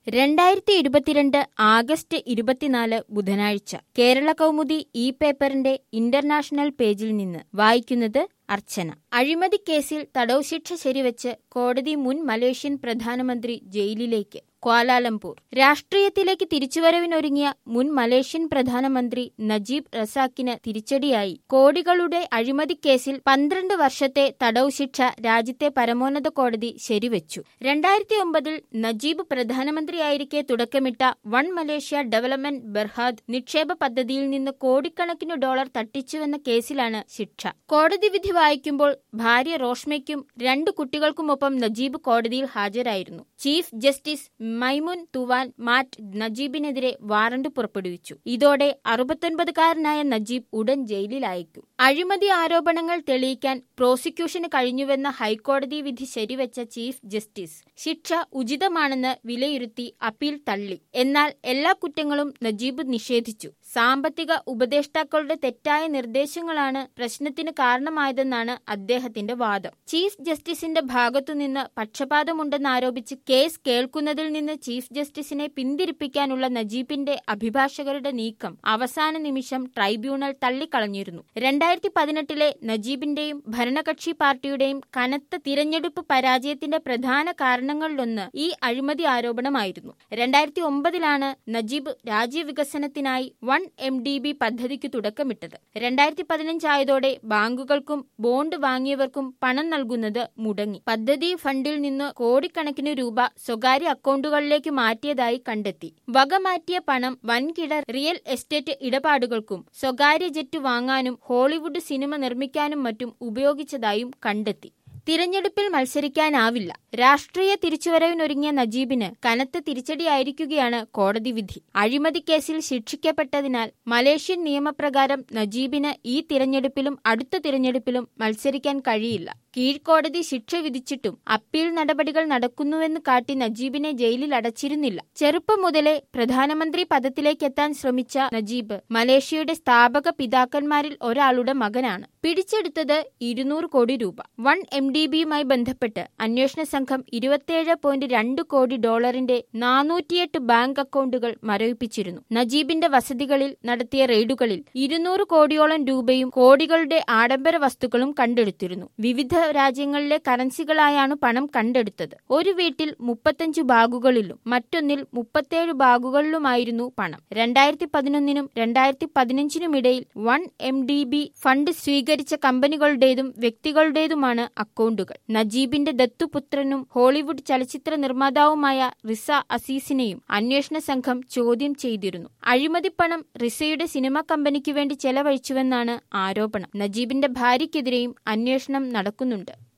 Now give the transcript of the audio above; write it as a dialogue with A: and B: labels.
A: രണ്ടായിരത്തി ഇരുപത്തിരണ്ട് ആഗസ്റ്റ് ഇരുപത്തിനാല് ബുധനാഴ്ച കേരള കൗമുദി ഈ പേപ്പറിന്റെ ഇന്റർനാഷണൽ പേജിൽ നിന്ന് വായിക്കുന്നത് അർച്ചന അഴിമതി കേസിൽ തടവ് ശിക്ഷ ശരിവച്ച് കോടതി മുൻ മലേഷ്യൻ പ്രധാനമന്ത്രി ജയിലിലേക്ക് ക്വാലാലംപൂർ രാഷ്ട്രീയത്തിലേക്ക് തിരിച്ചുവരവിനൊരുങ്ങിയ മുൻ മലേഷ്യൻ പ്രധാനമന്ത്രി നജീബ് റസാക്കിന് തിരിച്ചടിയായി കോടികളുടെ അഴിമതി കേസിൽ പന്ത്രണ്ട് വർഷത്തെ തടവ് ശിക്ഷ രാജ്യത്തെ പരമോന്നത കോടതി ശരിവച്ചു രണ്ടായിരത്തി ഒമ്പതിൽ നജീബ് പ്രധാനമന്ത്രിയായിരിക്കെ തുടക്കമിട്ട വൺ മലേഷ്യ ഡെവലപ്മെന്റ് ബെർഹാദ് നിക്ഷേപ പദ്ധതിയിൽ നിന്ന് കോടിക്കണക്കിന് ഡോളർ തട്ടിച്ചുവെന്ന കേസിലാണ് ശിക്ഷ കോടതി വിധി വായിക്കുമ്പോൾ ഭാര്യ റോഷ്മയ്ക്കും രണ്ടു കുട്ടികൾക്കുമൊപ്പം നജീബ് കോടതിയിൽ ഹാജരായിരുന്നു chief justice Maimun Tuan Mat നജീബിനെതിരെ വാറണ്ട് പുറപ്പെടുവിച്ചു ഇതോടെ അറുപത്തൊൻപതുകാരനായ നജീബ് ഉടൻ ജയിലിലയക്കും അഴിമതി ആരോപണങ്ങൾ തെളിയിക്കാൻ പ്രോസിക്യൂഷന് കഴിഞ്ഞുവെന്ന ഹൈക്കോടതി വിധി ശരിവെച്ച ചീഫ് ജസ്റ്റിസ് ശിക്ഷ ഉചിതമാണെന്ന് വിലയിരുത്തി അപ്പീൽ തള്ളി എന്നാൽ എല്ലാ കുറ്റങ്ങളും നജീബ് നിഷേധിച്ചു സാമ്പത്തിക ഉപദേഷ്ടാക്കളുടെ തെറ്റായ നിർദ്ദേശങ്ങളാണ് പ്രശ്നത്തിന് കാരണമായതെന്നാണ് അദ്ദേഹത്തിന്റെ വാദം ചീഫ് ജസ്റ്റിസിന്റെ ഭാഗത്തുനിന്ന് പക്ഷപാതമുണ്ടെന്നാരോപിച്ച് കേസ് കേൾക്കുന്നതിൽ നിന്ന് ചീഫ് ജസ്റ്റിസിനെ പിന്തിരിപ്പിക്കാനുള്ള നജീബിന്റെ അഭിഭാഷകരുടെ നീക്കം അവസാന നിമിഷം ട്രൈബ്യൂണൽ തള്ളിക്കളഞ്ഞിരുന്നു രണ്ടായിരത്തി പതിനെട്ടിലെ നജീബിന്റെയും ഭരണകക്ഷി പാർട്ടിയുടെയും കനത്ത തിരഞ്ഞെടുപ്പ് പരാജയത്തിന്റെ പ്രധാന കാരണങ്ങളിലൊന്ന് ഈ അഴിമതി ആരോപണമായിരുന്നു രണ്ടായിരത്തി ഒമ്പതിലാണ് നജീബ് രാജ്യവികസനത്തിനായി വൺ എം ഡി ബി പദ്ധതിക്ക് തുടക്കമിട്ടത് രണ്ടായിരത്തി പതിനഞ്ചായതോടെ ബാങ്കുകൾക്കും ബോണ്ട് വാങ്ങിയവർക്കും പണം നൽകുന്നത് മുടങ്ങി പദ്ധതി ഫണ്ടിൽ നിന്ന് കോടിക്കണക്കിന് രൂപ സ്വകാര്യ അക്കൗണ്ടുകളിലേക്ക് മാറ്റിയതായി കണ്ടെത്തി വകമാറ്റിയ പണം വൻകിട റിയൽ എസ്റ്റേറ്റ് ഇടപാടുകൾക്കും സ്വകാര്യ ജെറ്റ് വാങ്ങാനും ഹോളിവുഡ് സിനിമ നിർമ്മിക്കാനും മറ്റും ഉപയോഗിച്ചതായും കണ്ടെത്തി തിരഞ്ഞെടുപ്പിൽ മത്സരിക്കാനാവില്ല രാഷ്ട്രീയ തിരിച്ചുവരവിനൊരുങ്ങിയ നജീബിന് കനത്ത തിരിച്ചടിയായിരിക്കുകയാണ് കോടതി വിധി അഴിമതി കേസിൽ ശിക്ഷിക്കപ്പെട്ടതിനാൽ മലേഷ്യൻ നിയമപ്രകാരം നജീബിന് ഈ തിരഞ്ഞെടുപ്പിലും അടുത്ത തിരഞ്ഞെടുപ്പിലും മത്സരിക്കാൻ കഴിയില്ല കീഴ്ക്കോടതി ശിക്ഷ വിധിച്ചിട്ടും അപ്പീൽ നടപടികൾ നടക്കുന്നുവെന്ന് കാട്ടി നജീബിനെ ജയിലിൽ അടച്ചിരുന്നില്ല ചെറുപ്പം മുതലേ പ്രധാനമന്ത്രി പദത്തിലേക്കെത്താൻ ശ്രമിച്ച നജീബ് മലേഷ്യയുടെ സ്ഥാപക പിതാക്കന്മാരിൽ ഒരാളുടെ മകനാണ് പിടിച്ചെടുത്തത് ഇരുന്നൂറ് കോടി രൂപ വൺ എം ഡി ബിയുമായി ബന്ധപ്പെട്ട് അന്വേഷണ സംഘം ഇരുപത്തിയേഴ് പോയിന്റ് രണ്ട് കോടി ഡോളറിന്റെ നാനൂറ്റിയെട്ട് ബാങ്ക് അക്കൗണ്ടുകൾ മരവിപ്പിച്ചിരുന്നു നജീബിന്റെ വസതികളിൽ നടത്തിയ റെയ്ഡുകളിൽ ഇരുന്നൂറ് കോടിയോളം രൂപയും കോടികളുടെ ആഡംബര വസ്തുക്കളും കണ്ടെടുത്തിരുന്നു വിവിധ രാജ്യങ്ങളിലെ കറൻസികളായാണ് പണം കണ്ടെടുത്തത് ഒരു വീട്ടിൽ മുപ്പത്തഞ്ച് ബാഗുകളിലും മറ്റൊന്നിൽ മുപ്പത്തേഴ് ബാഗുകളിലുമായിരുന്നു പണം രണ്ടായിരത്തി പതിനൊന്നിനും രണ്ടായിരത്തി പതിനഞ്ചിനുമിടയിൽ one M D B fund സ്വീകരിച്ച കമ്പനികളുടേതും വ്യക്തികളുടേതുമാണ് അക്കൗണ്ടുകൾ നജീബിന്റെ ദത്തുപുത്രനും ഹോളിവുഡ് ചലച്ചിത്ര നിർമ്മാതാവുമായ റിസ അസീസിനെയും അന്വേഷണ സംഘം ചോദ്യം ചെയ്തിരുന്നു അഴിമതിപ്പണം റിസയുടെ സിനിമാ കമ്പനിക്ക് വേണ്ടി ചെലവഴിച്ചുവെന്നാണ് ആരോപണം നജീബിന്റെ ഭാര്യയ്ക്കെതിരെയും അന്വേഷണം നടക്കുന്നുണ്ട്